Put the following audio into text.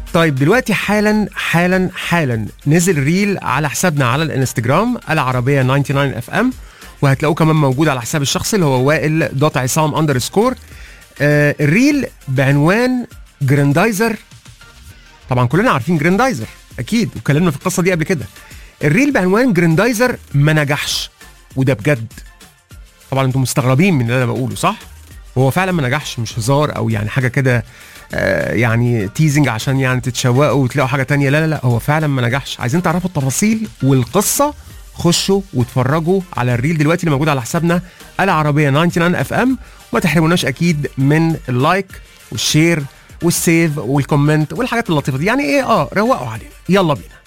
طيب دلوقتي حالا حالا حالا نزل ريل على حسابنا على الانستجرام العربيه 99 اف ام وهتلاقوه كمان موجود على حساب الشخصي اللي هو وائل دوت عصام اندر سكور آه الريل بعنوان جراندايزر طبعا كلنا عارفين جراندايزر اكيد واتكلمنا في القصه دي قبل كده الريل بعنوان جراندايزر ما نجحش وده بجد طبعا انتم مستغربين من اللي انا بقوله صح هو فعلا ما نجحش مش هزار او يعني حاجه كده آه يعني تيزنج عشان يعني تتشوقوا وتلاقوا حاجه تانية لا لا لا هو فعلا ما نجحش عايزين تعرفوا التفاصيل والقصه خشوا واتفرجوا على الريل دلوقتي اللي موجود على حسابنا العربيه 99 اف ام وما تحرموناش اكيد من اللايك والشير والسيف والكومنت والحاجات اللطيفه دي يعني ايه اه روقوا علينا يلا بينا